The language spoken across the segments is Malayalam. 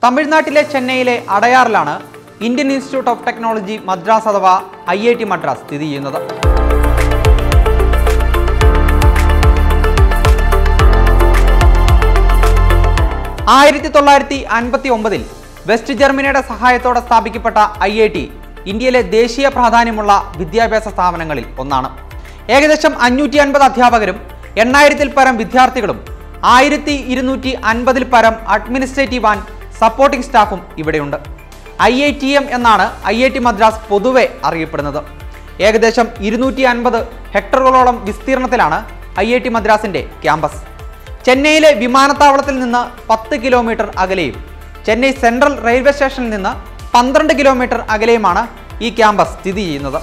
തമിഴ്നാട്ടിലെ ചെന്നൈയിലെ അടയാറിലാണ് Indian Institute of Technology Madras അഥവാ ഐ ഐ ടി മദ്രാസ് സ്ഥിതി ചെയ്യുന്നത് ആയിരത്തി തൊള്ളായിരത്തി അൻപത്തി ഒമ്പതിൽ വെസ്റ്റ് ജർമ്മനിയുടെ സഹായത്തോടെ സ്ഥാപിക്കപ്പെട്ട ഐ ഐ ടി ഇന്ത്യയിലെ ദേശീയ പ്രാധാന്യമുള്ള വിദ്യാഭ്യാസ സ്ഥാപനങ്ങളിൽ ഒന്നാണ് ഏകദേശം അഞ്ഞൂറ്റി അൻപത് അധ്യാപകരും എണ്ണായിരത്തിൽ പരം വിദ്യാർത്ഥികളും ആയിരത്തി ഇരുന്നൂറ്റി അൻപതിൽ പരം അഡ്മിനിസ്ട്രേറ്റീവ് ആൻഡ് സപ്പോർട്ടിംഗ് സ്റ്റാഫും ഇവിടെയുണ്ട് ഐ ഐ ടി എം എന്നാണ് ഐ ഐ ടി മദ്രാസ് പൊതുവെ അറിയപ്പെടുന്നത് ഏകദേശം ഇരുന്നൂറ്റി അൻപത് ഹെക്ടറുകളോളം വിസ്തീർണത്തിലാണ് ഐ ഐ ടി മദ്രാസിന്റെ ക്യാമ്പസ് ചെന്നൈയിലെ വിമാനത്താവളത്തിൽ നിന്ന് പത്ത് കിലോമീറ്റർ അകലെയും ചെന്നൈ സെൻട്രൽ റെയിൽവേ സ്റ്റേഷനിൽ നിന്ന് പന്ത്രണ്ട് കിലോമീറ്റർ അകലെയുമാണ് ഈ ക്യാമ്പസ് സ്ഥിതി ചെയ്യുന്നത്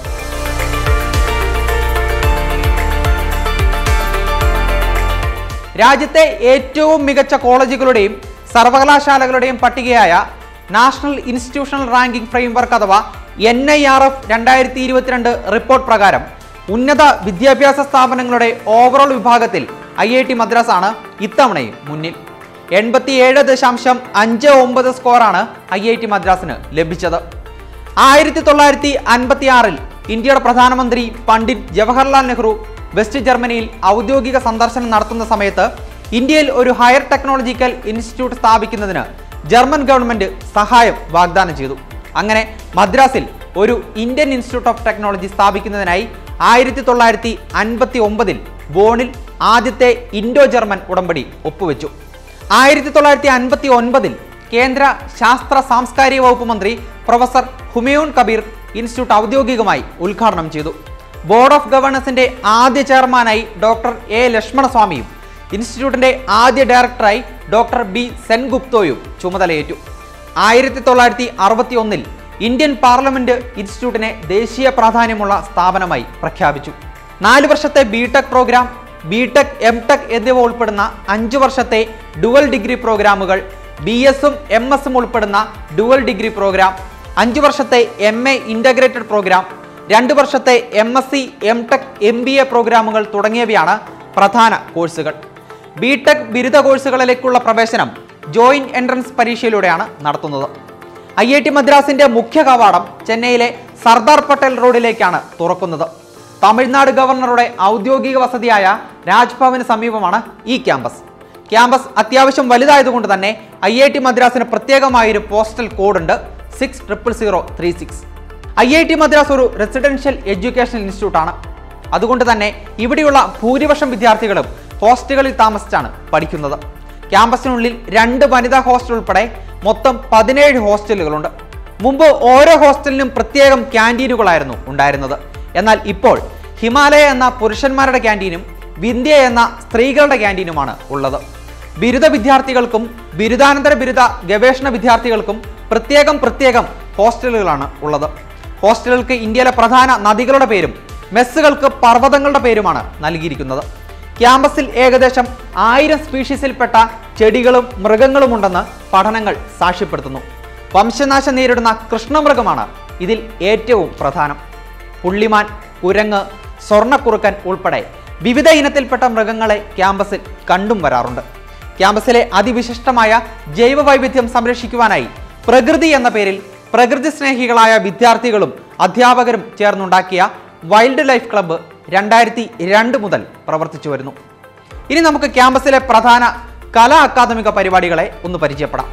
രാജ്യത്തെ ഏറ്റവും മികച്ച കോളേജുകളുടെയും സർവകലാശാലകളുടെയും പട്ടികയായ നാഷണൽ ഇൻസ്റ്റിറ്റ്യൂഷണൽ റാങ്കിംഗ് ഫ്രെയിംവർക്ക് അഥവാ എൻ ഐ ആർ എഫ് രണ്ടായിരത്തി ഇരുപത്തിരണ്ട് റിപ്പോർട്ട് പ്രകാരം ഉന്നത വിദ്യാഭ്യാസ സ്ഥാപനങ്ങളുടെ ഓവറോൾ വിഭാഗത്തിൽ ഐ ഐ ടി മദ്രാസാണ് ഇത്തവണയും മുന്നിൽ എൺപത്തിയേഴ് ദശാംശം അഞ്ച് ഒമ്പത് സ്കോറാണ് ഐ ഐ ടി മദ്രാസിന് ലഭിച്ചത് ആയിരത്തി തൊള്ളായിരത്തി അൻപത്തി ആറിൽ ഇന്ത്യയുടെ പ്രധാനമന്ത്രി പണ്ഡിറ്റ് ജവഹർലാൽ നെഹ്റു വെസ്റ്റ് ജർമ്മനിയിൽ ഔദ്യോഗിക സന്ദർശനം നടത്തുന്ന സമയത്ത് ഇന്ത്യയിൽ ഒരു ഹയർ ടെക്നോളജിക്കൽ ഇൻസ്റ്റിറ്റ്യൂട്ട് സ്ഥാപിക്കുന്നതിന് ജർമ്മൻ ഗവൺമെന്റ് സഹായം വാഗ്ദാനം ചെയ്തു അങ്ങനെ മദ്രാസിൽ ഒരു ഇന്ത്യൻ ഇൻസ്റ്റിറ്റ്യൂട്ട് ഓഫ് ടെക്നോളജി സ്ഥാപിക്കുന്നതിനായി ആയിരത്തി തൊള്ളായിരത്തി അൻപത്തി ഒമ്പതിൽ ബോണിൽ ആദ്യത്തെ ഇൻഡോ ജർമ്മൻ ഉടമ്പടി ഒപ്പുവെച്ചു ആയിരത്തി തൊള്ളായിരത്തി അൻപത്തി ഒൻപതിൽ കേന്ദ്ര ശാസ്ത്ര സാംസ്കാരിക വകുപ്പ് മന്ത്രി പ്രൊഫസർ ഹുമയൂൺ കബീർ ഇൻസ്റ്റിറ്റ്യൂട്ട് ഔദ്യോഗികമായി ഉദ്ഘാടനം ചെയ്തു ബോർഡ് ഓഫ് ഗവർണൻസിന്റെ ആദ്യ ചെയർമാനായി ഡോക്ടർ എ ലക്ഷ്മണസ്വാമിയും ഇൻസ്റ്റിറ്റ്യൂട്ടിന്റെ ആദ്യ ഡയറക്ടറായി ഡോക്ടർ ബി സെൻഗുപ്തോയും ചുമതലയേറ്റു ആയിരത്തി തൊള്ളായിരത്തി അറുപത്തി ഒന്നിൽ ഇന്ത്യൻ പാർലമെന്റ് ഇൻസ്റ്റിറ്റ്യൂട്ടിനെ ദേശീയ പ്രാധാന്യമുള്ള സ്ഥാപനമായി പ്രഖ്യാപിച്ചു നാല് വർഷത്തെ B tech programme B tech M tech എന്നിവ ഉൾപ്പെടുന്ന അഞ്ച് വർഷത്തെ ഡുവൽ ഡിഗ്രി പ്രോഗ്രാമുകൾ ബി എസും എം എസും ഉൾപ്പെടുന്ന ഡുവൽ ഡിഗ്രി പ്രോഗ്രാം അഞ്ച് വർഷത്തെ എം എ ഇൻ്റഗ്രേറ്റഡ് പ്രോഗ്രാം രണ്ട് വർഷത്തെ M S C M tech M B A പ്രോഗ്രാമുകൾ തുടങ്ങിയവയാണ് പ്രധാന കോഴ്സുകൾ ബി ടെക് ബിരുദ കോഴ്സുകളിലേക്കുള്ള പ്രവേശനം ജോയിന്റ് എൻട്രൻസ് പരീക്ഷയിലൂടെയാണ് നടത്തുന്നത് ഐ ഐ ടി മദ്രാസിന്റെ മുഖ്യ കവാടം ചെന്നൈയിലെ സർദാർ പട്ടേൽ റോഡിലേക്കാണ് തുറക്കുന്നത് തമിഴ്നാട് ഗവർണറുടെ ഔദ്യോഗിക വസതിയായ രാജ്ഭവന് സമീപമാണ് ഈ ക്യാമ്പസ് ക്യാമ്പസ് അത്യാവശ്യം വലുതായതുകൊണ്ട് തന്നെ ഐ ഐ ടി മദ്രാസിന് പ്രത്യേകമായൊരു പോസ്റ്റൽ കോഡുണ്ട് six triple zero three six I I T Madras ഒരു റെസിഡൻഷ്യൽ എഡ്യൂക്കേഷൻ ഇൻസ്റ്റിറ്റ്യൂട്ടാണ് അതുകൊണ്ട് തന്നെ ഇവിടെയുള്ള ഭൂരിപക്ഷം വിദ്യാർത്ഥികളും ഹോസ്റ്റലുകളിൽ താമസിച്ചാണ് പഠിക്കുന്നത് ക്യാമ്പസിനുള്ളിൽ രണ്ട് വനിതാ ഹോസ്റ്റൽ ഉൾപ്പെടെ മൊത്തം പതിനേഴ് ഹോസ്റ്റലുകളുണ്ട് മുമ്പ് ഓരോ ഹോസ്റ്റലിനും പ്രത്യേകം ക്യാൻറ്റീനുകളായിരുന്നു ഉണ്ടായിരുന്നത് എന്നാൽ ഇപ്പോൾ ഹിമാലയ എന്ന പുരുഷന്മാരുടെ ക്യാൻറ്റീനും വിന്ധ്യ എന്ന സ്ത്രീകളുടെ ക്യാൻറ്റീനുമാണ് ഉള്ളത് ബിരുദ വിദ്യാർത്ഥികൾക്കും ബിരുദാനന്തര ബിരുദ ഗവേഷണ വിദ്യാർത്ഥികൾക്കും പ്രത്യേകം പ്രത്യേകം ഹോസ്റ്റലുകളാണ് ഉള്ളത് ഹോസ്റ്റലുകൾക്ക് ഇന്ത്യയിലെ പ്രധാന നദികളുടെ പേരും മെസ്സുകൾക്ക് പർവ്വതങ്ങളുടെ പേരുമാണ് നൽകിയിരിക്കുന്നത് ക്യാമ്പസിൽ ഏകദേശം ആയിരം സ്പീഷീസിൽപ്പെട്ട ചെടികളും മൃഗങ്ങളും ഉണ്ടെന്ന് പഠനങ്ങൾ സാക്ഷ്യപ്പെടുത്തുന്നു വംശനാശം നേരിടുന്ന കൃഷ്ണമൃഗമാണ് ഇതിൽ ഏറ്റവും പ്രധാനം പുള്ളിമാൻ കുരങ്ങ് സ്വർണ്ണക്കുറുക്കൻ ഉൾപ്പെടെ വിവിധ ഇനത്തിൽപ്പെട്ട മൃഗങ്ങളെ ക്യാമ്പസിൽ കണ്ടും വരാറുണ്ട് ക്യാമ്പസിലെ അതിവിശിഷ്ടമായ ജൈവ വൈവിധ്യം സംരക്ഷിക്കുവാനായി പ്രകൃതി എന്ന പേരിൽ പ്രകൃതി സ്നേഹികളായ വിദ്യാർത്ഥികളും അധ്യാപകരും ചേർന്നുണ്ടാക്കിയ വൈൽഡ് ലൈഫ് ക്ലബ്ബ് രണ്ടായിരത്തി രണ്ട് മുതൽ പ്രവർത്തിച്ചു വരുന്നു ഇനി നമുക്ക് ക്യാമ്പസിലെ പ്രധാന കലാ അക്കാദമിക പരിപാടികളെ ഒന്ന് പരിചയപ്പെടാം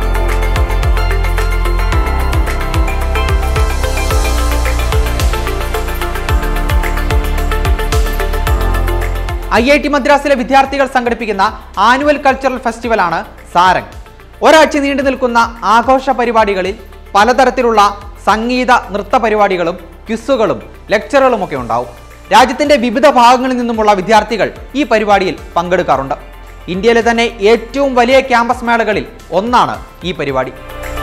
ഐ ഐ ടി മദ്രാസിലെ വിദ്യാർത്ഥികൾ സംഘടിപ്പിക്കുന്ന ആനുവൽ കൾച്ചറൽ ഫെസ്റ്റിവലാണ് സാരംഗ് ഒരാഴ്ച നീണ്ടു നിൽക്കുന്ന ആഘോഷ പരിപാടികളിൽ പലതരത്തിലുള്ള സംഗീത നൃത്ത പരിപാടികളും ക്വിസുകളും ലെക്ചറുകളും ഒക്കെ ഉണ്ടാവും രാജ്യത്തിന്റെ വിവിധ ഭാഗങ്ങളിൽ നിന്നുമുള്ള വിദ്യാർത്ഥികൾ ഈ പരിപാടിയിൽ പങ്കെടുക്കാറുണ്ട് ഇന്ത്യയിലെ തന്നെ ഏറ്റവും വലിയ ക്യാമ്പസ് മേളകളിൽ ഒന്നാണ് ഈ പരിപാടി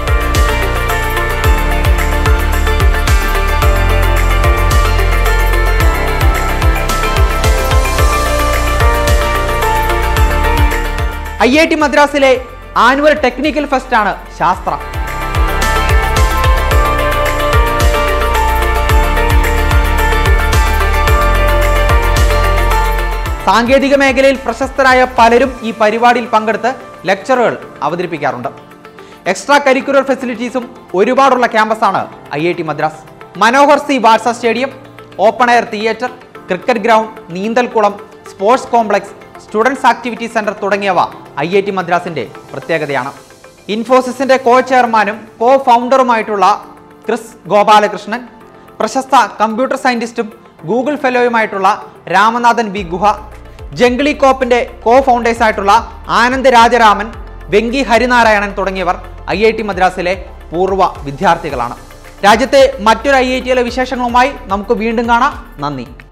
ഐ ഐ ടി മദ്രാസിലെ ആനുവൽ ടെക്നിക്കൽ ഫെസ്റ്റാണ് ശാസ്ത്ര സാങ്കേതിക മേഖലയിൽ പ്രശസ്തരായ പലരും ഈ പരിപാടിയിൽ പങ്കെടുത്ത് ലെക്ചറുകൾ അവതരിപ്പിക്കാറുണ്ട് എക്സ്ട്രാ കരിക്കുലർ ഫെസിലിറ്റീസും ഒരുപാടുള്ള ക്യാമ്പസാണ് I I T Madras Manohar C ബാഴ്സ stadium open air theatre cricket ground നീന്തൽക്കുളം sports complex students activity centre തുടങ്ങിയവ ഐ ഐ ടി മദ്രാസിന്റെ പ്രത്യേകതയാണ് ഇൻഫോസിസിന്റെ കോ ചെയർമാനും കോ ഫൗണ്ടറുമായിട്ടുള്ള ക്രിസ് ഗോപാലകൃഷ്ണൻ പ്രശസ്ത കമ്പ്യൂട്ടർ സയന്റിസ്റ്റും ഗൂഗിൾ ഫെലോയുമായിട്ടുള്ള രാമനാഥൻ വി ഗുഹ ജംഗ്ലി കോപ്പിന്റെ കോ ഫൗണ്ടേഴ്സ് ആയിട്ടുള്ള ആനന്ദ് രാജരാമൻ വെങ്കി ഹരിനാരായണൻ തുടങ്ങിയവർ ഐ ഐ ടി മദ്രാസിലെ പൂർവ്വ വിദ്യാർത്ഥികളാണ് രാജ്യത്തെ മറ്റൊരു ഐ ഐ ടിയിലെ വിശേഷങ്ങളുമായി നമുക്ക് വീണ്ടും കാണാം നന്ദി